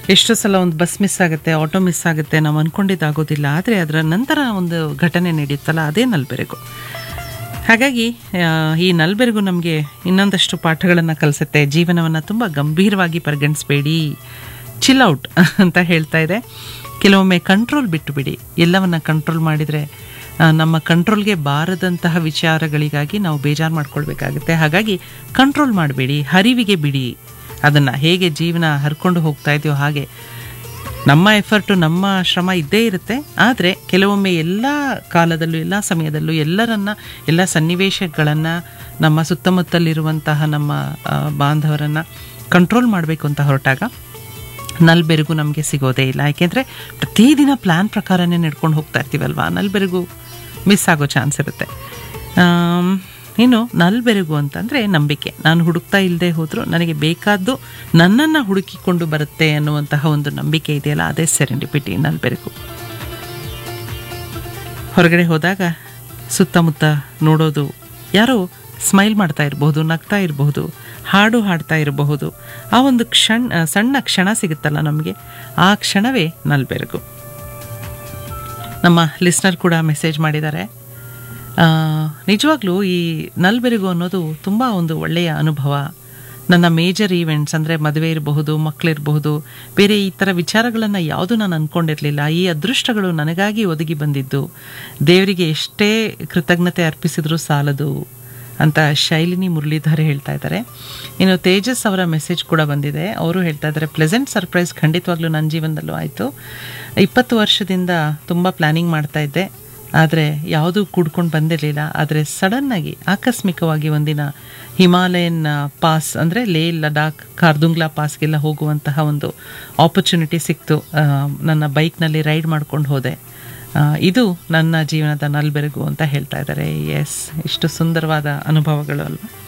ಎಷ್ಟೋ ಸಲ ಒಂದು ಬಸ್ ಮಿಸ್ ಆಗುತ್ತೆ ಆಟೋ ಮಿಸ್ ಆಗುತ್ತೆ ನಾವು ಅಂದ್ಕೊಂಡಿದ್ದಾಗೋದಿಲ್ಲ ಆದರೆ ಅದರ ನಂತರ ಒಂದು ಘಟನೆ ನಡೆಯುತ್ತಲ್ಲ ಅದೇ ನಲ್ಬೆರಗು ಹಾಗಾಗಿ ಆ, ಈ ನಲ್ಬೆರಗು ನಮಗೆ ಇನ್ನೊಂದಷ್ಟು ಪಾಠಗಳನ್ನು ಕಲಿಸುತ್ತೆ ಜೀವನವನ್ನು ತುಂಬ ಗಂಭೀರವಾಗಿ ಪರಿಗಣಿಸಬೇಡಿ ಚಿಲ್ ಔಟ್ ಅಂತ ಹೇಳ್ತಾ ಇದೆ ಕೆಲವೊಮ್ಮೆ ಕಂಟ್ರೋಲ್ ಬಿಟ್ಟು ಬಿಡಿ ಎಲ್ಲವನ್ನ ಕಂಟ್ರೋಲ್ ಮಾಡಿದರೆ ಆ, ನಮ್ಮ ಕಂಟ್ರೋಲ್ಗೆ ಬಾರದಂತಹ ವಿಚಾರಗಳಿಗಾಗಿ ನಾವು ಬೇಜಾರು ಮಾಡ್ಕೊಳ್ಬೇಕಾಗುತ್ತೆ ಹಾಗಾಗಿ ಕಂಟ್ರೋಲ್ ಮಾಡಬೇಡಿ ಹರಿವಿಗೆ ಬಿಡಿ ಅದನ್ನು ಹೇಗೆ ಜೀವನ ಹರ್ಕೊಂಡು ಹೋಗ್ತಾ ಇದೆಯೋ ಹಾಗೆ ನಮ್ಮ ಎಫರ್ಟು ನಮ್ಮ ಶ್ರಮ ಇದ್ದೇ ಇರುತ್ತೆ ಆದರೆ ಕೆಲವೊಮ್ಮೆ ಎಲ್ಲ ಕಾಲದಲ್ಲೂ ಎಲ್ಲ ಸಮಯದಲ್ಲೂ ಎಲ್ಲರನ್ನ ಎಲ್ಲ ಸನ್ನಿವೇಶಗಳನ್ನು ನಮ್ಮ ಸುತ್ತಮುತ್ತಲಿರುವಂತಹ ನಮ್ಮ ಆ, ಬಾಂಧವರನ್ನು ಕಂಟ್ರೋಲ್ ಮಾಡಬೇಕು ಅಂತ ಹೊರಟಾಗ ನಲ್ಬೆರಗು ನಮಗೆ ಸಿಗೋದೇ ಇಲ್ಲ ಯಾಕೆಂದರೆ ಪ್ರತಿದಿನ ಪ್ಲ್ಯಾನ್ ಪ್ರಕಾರನೇ ನಡ್ಕೊಂಡು ಹೋಗ್ತಾ ಇರ್ತೀವಲ್ವಾ ನಲ್ಬೆರಗು ಮಿಸ್ ಆಗೋ ಚಾನ್ಸ್ ಇರುತ್ತೆ ಆಮ್, ಇನ್ನು ನಲ್ಬೆರಗು ಅಂತಂದರೆ ನಂಬಿಕೆ ನಾನು ಹುಡುಕ್ತಾ ಇಲ್ಲದೆ ಹೋದರೂ ನನಗೆ ಬೇಕಾದ್ದು ನನ್ನನ್ನು ಹುಡುಕಿಕೊಂಡು ಬರುತ್ತೆ ಅನ್ನುವಂತಹ ಒಂದು ನಂಬಿಕೆ ಇದೆಯಲ್ಲ ಅದೇ ಸೆರೆಂಡಿಪಿಟಿ ನಲ್ಬೆರಗು ಹೊರಗಡೆ ಹೋದಾಗ ಸುತ್ತಮುತ್ತ ನೋಡೋದು ಯಾರೋ ಸ್ಮೈಲ್ ಮಾಡ್ತಾ ಇರಬಹುದು ನಗ್ತಾ ಇರಬಹುದು ಹಾಡು ಹಾಡ್ತಾ ಇರಬಹುದು ಆ ಒಂದು ಕ್ಷಣ ಸಣ್ಣ ಕ್ಷಣ ಸಿಗುತ್ತಲ್ಲ ನಮಗೆ ಆ ಕ್ಷಣವೇ ನಲ್ಬೆರಗು ನಮ್ಮ ಲಿಸ್ನರ್ ಕೂಡ ಮೆಸೇಜ್ ಮಾಡಿದ್ದಾರೆ ಆ, ನಿಜವಾಗ್ಲೂ ಈ ನಲ್ಬೆರಗು ಅನ್ನೋದು ತುಂಬ ಒಂದು ಒಳ್ಳೆಯ ಅನುಭವ ನನ್ನ ಮೇಜರ್ ಈವೆಂಟ್ಸ್ ಅಂದರೆ ಮದುವೆ ಇರಬಹುದು ಮಕ್ಕಳಿರಬಹುದು ಬೇರೆ ಈ ಥರ ವಿಚಾರಗಳನ್ನು ಯಾವುದೂ ನಾನು ಅಂದ್ಕೊಂಡಿರಲಿಲ್ಲ ಈ ಅದೃಷ್ಟಗಳು ನನಗಾಗಿ ಒದಗಿ ಬಂದಿದ್ದು ದೇವರಿಗೆ ಎಷ್ಟೇ ಕೃತಜ್ಞತೆ ಅರ್ಪಿಸಿದರೂ ಸಾಲದು ಅಂತ ಶೈಲಿನಿ ಮುರಳೀಧರ್ ಹೇಳ್ತಾ ಇದ್ದಾರೆ ಇನ್ನು ತೇಜಸ್ ಅವರ ಮೆಸೇಜ್ ಕೂಡ ಬಂದಿದೆ ಅವರು ಹೇಳ್ತಾ ಇದ್ದಾರೆ ಪ್ಲೆಸೆಂಟ್ ಸರ್ಪ್ರೈಸ್ ಖಂಡಿತವಾಗ್ಲೂ ನನ್ನ ಜೀವನದಲ್ಲೂ ಆಯಿತು ಇಪ್ಪತ್ತು ವರ್ಷದಿಂದ ತುಂಬ ಪ್ಲ್ಯಾನಿಂಗ್ ಮಾಡ್ತಾ ಇದ್ದೆ ಆದರೆ ಯಾವುದೂ ಕೂಡ್ಕೊಂಡು ಬಂದಿರಲಿಲ್ಲ ಆದರೆ ಸಡನ್ನಾಗಿ ಆಕಸ್ಮಿಕವಾಗಿ ಒಂದಿನ ಹಿಮಾಲಯನ್ ಪಾಸ್ ಅಂದರೆ ಲೇ ಲಡಾಖ್ ಕಾರ್ದುಂಗ್ಲಾ ಪಾಸ್ಗೆಲ್ಲ ಹೋಗುವಂತಹ ಒಂದು ಆಪರ್ಚುನಿಟಿ ಸಿಕ್ತು ಆ, ನನ್ನ ಬೈಕ್ನಲ್ಲಿ ರೈಡ್ ಮಾಡ್ಕೊಂಡು ಹೋದೆ ಆ, ಇದು ನನ್ನ ಜೀವನದ ನಲ್ಬೆರಗು ಅಂತ ಹೇಳ್ತಾ ಇದ್ದಾರೆ ಎಸ್ ಇಷ್ಟು ಸುಂದರವಾದ ಅನುಭವಗಳು ಅಲ್ವಾ